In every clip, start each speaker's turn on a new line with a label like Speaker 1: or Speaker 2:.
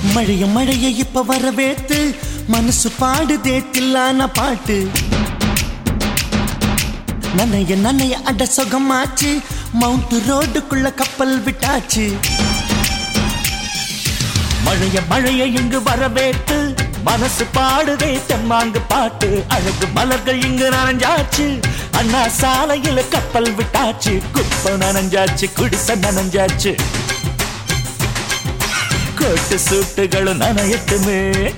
Speaker 1: மழைய மழைய இப்ப வரவேத்து மனசு பாடுதே தில்லான பாட்டு நனைய நனைய அட சுகமாச்சு மவுண்ட் ரோடுக்குள்ள கப்பல் விட்டாச்சு மழைய மழைய இங்கு வரவேத்து மனசு பாடுதே தெம்மாங்கு பாட்டு அழகு மலர்கள் இங்கு நனைஞ்சாச்சு அண்ணா சாலையில கப்பல் விட்டாச்சு குப்பை நனைஞ்சாச்சு குடிசை நனைஞ்சாச்சு கோட்டு சூட்டுகளும் நனையட்டுமே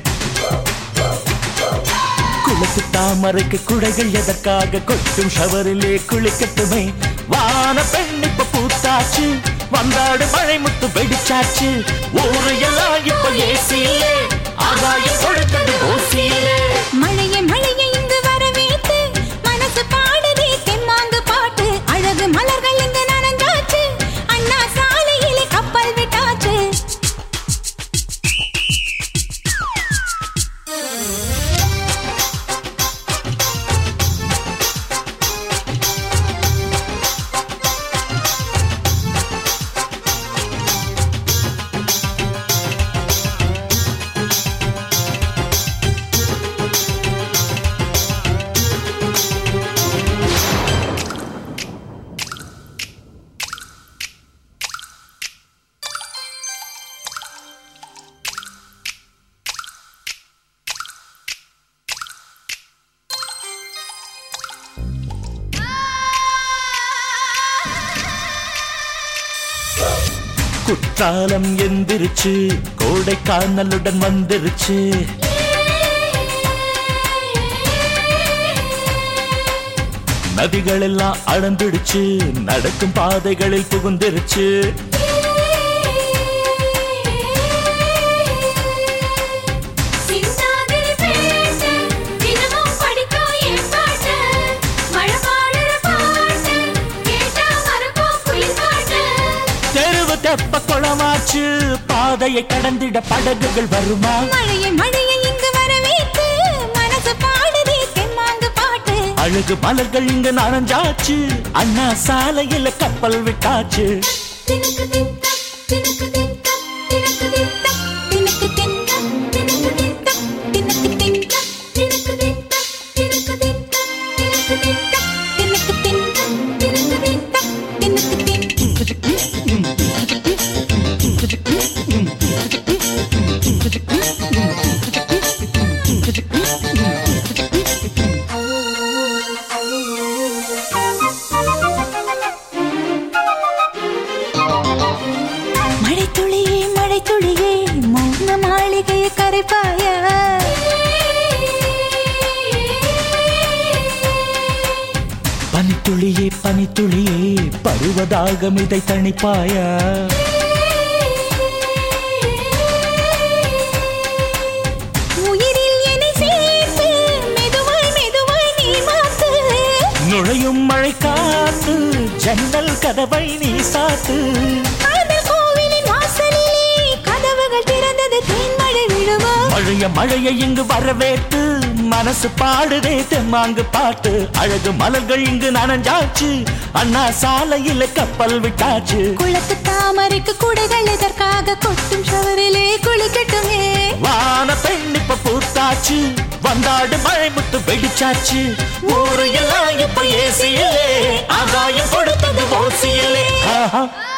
Speaker 1: குளத்து தாமரைக்கு குடைகள் எதற்காக கொட்டும் ஷவரிலே குளிக்கட்டுமே வான பெண் இப்ப பூத்தாச்சு வந்தாடு மழை முத்து வெடிச்சாச்சு ஊரு எல்லாம் இப்ப ஏசியிலே ஆகாயம் கொடுத்தது ஓசியிலே
Speaker 2: மழையே மழையே இங்கு வரவேத்து மனசு பாடுதே தெம்மாங்கு பாட்டு அழகு மலர்கள் இங்கு நனைஞ்சாச்சு அண்ணா சாலையிலே கப்பல் விட்டாச்சு
Speaker 1: குற்றாலம் எந்திருச்சு கோடை காணலுடன் வந்துருச்சு நதிகள் எல்லாம் அளந்துடுச்சு நடக்கும் பாதைகளில் புகுந்துருச்சு
Speaker 2: சிந்தாதிரி பேச்சு தினமும் படிக்கும் என் பாட்டு மழை பாடுற பாட்டு கேட்டா மறக்கும் குயில் பாட்டு
Speaker 1: தெருவு தெப்ப குளமாச்சு பாதையை கடந்திட படகுகள் வருமா
Speaker 2: மழையே மழையே இங்கு வரவேத்து மனசு பாடுதே தெம்மாங்கு பாட்டு
Speaker 1: அழகு மலர்கள் இங்கு நனைஞ்சாச்சு அண்ணா சாலையில கப்பல் விட்டாச்சு
Speaker 2: தினக்கு தின்தா தினக்கு தின்தா தினக்கு தின்தா தினக்கு தின்தா தினக்கு தின்தா தினக்கு தின்தா தினக்கு தின்தா தினக்கு தின்தா தினக்கு தின்தா தினக்கு தின்தா தினக்கு தின்தா தினக்கு தின்தா மழை துளியே மழை துளியே மௌன மாளிகையை கரைப்பாய
Speaker 1: பனித்துளியே பனித்துளியே பருவதாகம் இதை தணிப்பாயா
Speaker 2: உயிரில் என்னை சேர்த்து மெதுவாய் மெதுவாய் நீ மாத்து
Speaker 1: நுழையும் மழை காத்து ஜன்னல் கதவை நீ சாத்து
Speaker 2: காதல் கோவிலின் வாசலிலே கதவுகள் திறந்தது தேன்மழை விழுமா
Speaker 1: மழைய மழைய இங்கு வரவேற்று மனசு பாடுதே தெம்மாங்கு பாட்டு அழகு மலர்கள் இங்கு நனைஞ்சாச்சு அண்ணா சாலையில கப்பல் விட்டாச்சு
Speaker 2: குளத்து தாமரைக்கு குடைகள் எதற்காக கொட்டும் ஷவரிலே குளிக்கட்டுமே
Speaker 1: வான பெண் இப்ப பூத்தாச்சு வந்தாடு மழை முத்து வெடிச்சாச்சு ஊரு எல்லாம் இப்ப ஏசியிலே ஆகாயம் கொடுத்தது ஓசியிலே ஆஹா